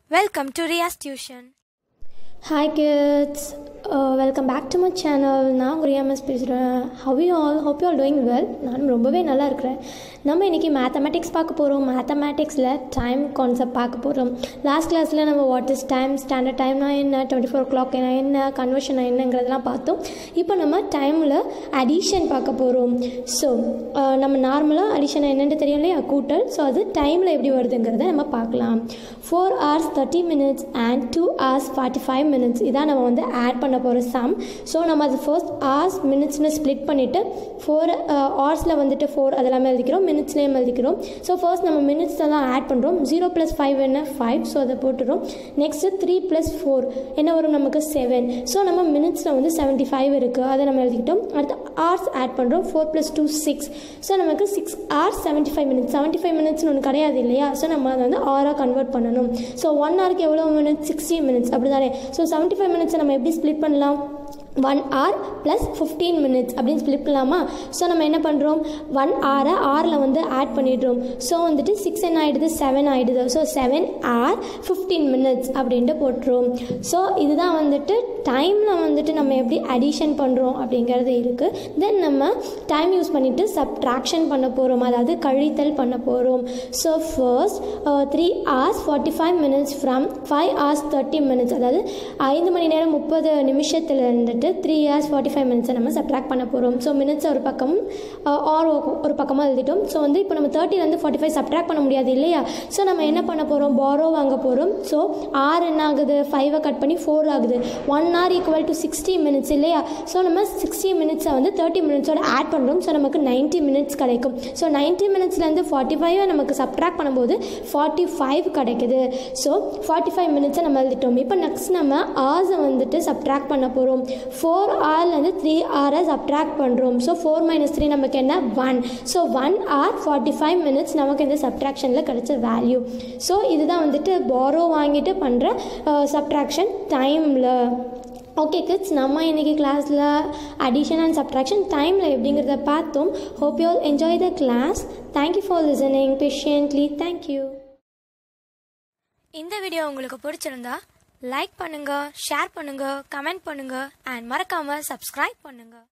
Welcome to Riya's Tuition. Hi kids welcome back to my channel நான் உங்கள் ரியாமஸ் பேசுகிறேன் how you all hope you all doing well நானும் ரொம்பவே நல்லா இருக்கிறேன் நம்ம இன்றைக்கி மேத்தமேட்டிக்ஸ் பார்க்க போகிறோம் மேத்தமேட்டிக்ஸில் டைம் கான்செப்ட் பார்க்க போகிறோம் லாஸ்ட் கிளாஸில் நம்ம வாட் இஸ் டைம் ஸ்டாண்டர்ட் டைம்னா என்ன டுவெண்ட்டி ஃபோர் கிளாக் என்ன கன்வர்ஷன் என்னங்கிறதெல்லாம் பார்த்தோம் இப்போ நம்ம டைமில் அடிஷன் பார்க்க போகிறோம் ஸோ நம்ம நார்மலாக அடிஷன் என்னென்னு தெரியும் இல்லையா கூட்டல் ஸோ அது டைமில் எப்படி வருதுங்கிறத நம்ம பார்க்கலாம் four hours thirty minutes and two hours forty five minutes இதான் நம்ம வந்து ஆட் பண்ண போகிற சம் ஸோ நம்ம அது ஃபர்ஸ்ட் ஹவர்ஸ் மினிட்ஸ்னு ஸ்ப்ளிட் பண்ணிவிட்டு ஃபோர் ஹவர்ஸில் வந்துட்டு ஃபோர் அதெல்லாமே எழுதிக்கிறோம் மினிட்ஸ்லேயும் எழுதிக்கிறோம் ஸோ ஃபர்ஸ்ட் நம்ம மினிட்ஸில் தான் ஆட் பண்ணுறோம் ஜீரோ ப்ளஸ் ஃபைவ் என்ன ஃபைவ் ஸோ அதை போட்டுறோம் நெக்ஸ்ட்டு த்ரீ ப்ளஸ் ஃபோர் என்ன வரும் நமக்கு செவன் ஸோ நம்ம மினிட்ஸில் வந்து செவன்ட்டி ஃபைவ் இருக்குது அதை நம்ம எழுதிக்கிட்டோம் அடுத்து ஹவர்ஸ் ஆட் பண்ணுறோம் four plus two six so நமக்கு six hours seventy five minutes seventy five மினிட்ஸ்னு ஒன்று கிடையாது இல்லையா ஸோ நம்ம அதை வந்து ஆராக கன்வெர்ட் பண்ணணும் ஸோ ஒன் ஹவருக்கு எவ்வளோ மினிட்ஸ் சிக்ஸ்டி மினிட்ஸ் அப்படி தானே ஸோ செவன்ட்டி ஃபைவ் மினிட்ஸை நம்ம எப்படி ஸ்ப்ளிட் பண்ணலாம் one hour plus fifteen minutes அப்படின்னு ஸ்ப்ளிட் பண்ணலாமா ஸோ நம்ம என்ன பண்ணுறோம் ஒன் ஹவரை ஆரில் வந்து ஆட் பண்ணிடுறோம் ஸோ வந்துட்டு சிக்ஸ் என்ன ஆகிடுது செவன் ஆகிடுது so seven hour fifteen minutes அப்படின்ட்டு போட்டுரும் ஸோ இதுதான் வந்துட்டு டைமில் வந்துட்டு நம்ம எப்படி அடிஷன் பண்ணுறோம் அப்படிங்கிறது இருக்குது தென் நம்ம டைம் யூஸ் பண்ணிவிட்டு சப்ட்ராக்ஷன் பண்ண போகிறோம் அதாவது கழித்தல் பண்ண போகிறோம் so first three hours forty five minutes from five hours thirty minutes அதாவது ஐந்து மணி நேரம் முப்பது நிமிஷத்தில் இருந்துட்டு த்ரீ ஹவர்ஸ் ஃபார்ட்டி ஃபைவ் மினிட்ஸை நம்ம சப்ட்ராக்ட் பண்ண போகிறோம் ஸோ மினிட்ஸ் ஒரு பக்கம் ஆர் ஒரு பக்கமாக எழுதிட்டோம் ஸோ வந்து இப்போ நம்ம தேர்ட்டிலேருந்து ஃபார்ட்டி ஃபைவ் சப்ட்ராக்ட் பண்ண முடியாது இல்லையா ஸோ நம்ம என்ன பண்ண போகிறோம் பாரோ வாங்க போகிறோம் ஸோ ஆர் என்ன ஆகுது ஃபைவை கட் பண்ணி ஃபோர் ஆகுது one hour equal to sixty minutes இல்லையா ஸோ நம்ம சிக்ஸ்டி மினிட்ஸை வந்து தேர்ட்டி மினிட்ஸோட ஆட் பண்ணுறோம் ஸோ நமக்கு நைன்ட்டி மினிட்ஸ் கிடைக்கும் ஸோ நைன்ட்டி மினிட்ஸ்லேருந்து ஃபார்ட்டி ஃபைவை நமக்கு சப்ட்ராக்ட் பண்ணும்போது ஃபார்ட்டி ஃபைவ் கிடைக்குது ஸோ ஃபார்ட்டி ஃபைவ் மினிட்ஸை நம்ம எழுதிட்டோம் இப்போ நெக்ஸ்ட் நம்ம ஹவர்ஸை வந்துட்டு சப்ட்ராக்ட் பண்ண போகிறோம் ஃபோர் ஹவர்லேருந்து த்ரீ ஹவரை சப்ட்ராக்ட் பண்ணுறோம் ஸோ ஃபோர் மைனஸ் த்ரீ நமக்கு என்ன one so one hour forty five minutes நமக்கு இந்த சப்ட்ராக்ஷனில் கிடைச்ச வேல்யூ ஸோ இதுதான் வந்துட்டு பாரோ வாங்கிட்டு பண்ணுற சப்ட்ராக்ஷன் டைமில் ஓகே கிட்ஸ் நம்ம இன்றைக்கி கிளாஸில் அடிஷன் அண்ட் சப்ட்ராக்ஷன் டைமில் எப்படிங்கிறத பார்த்தோம் hope you all enjoy the class thank you for listening patiently thank you இந்த வீடியோ உங்களுக்கு பிடிச்சிருந்தா லைக் பண்ணுங்க ஷேர் பண்ணுங்க கமெண்ட் பண்ணுங்க அண்ட் மறக்காம சப்ஸ்கிரைப் பண்ணுங்க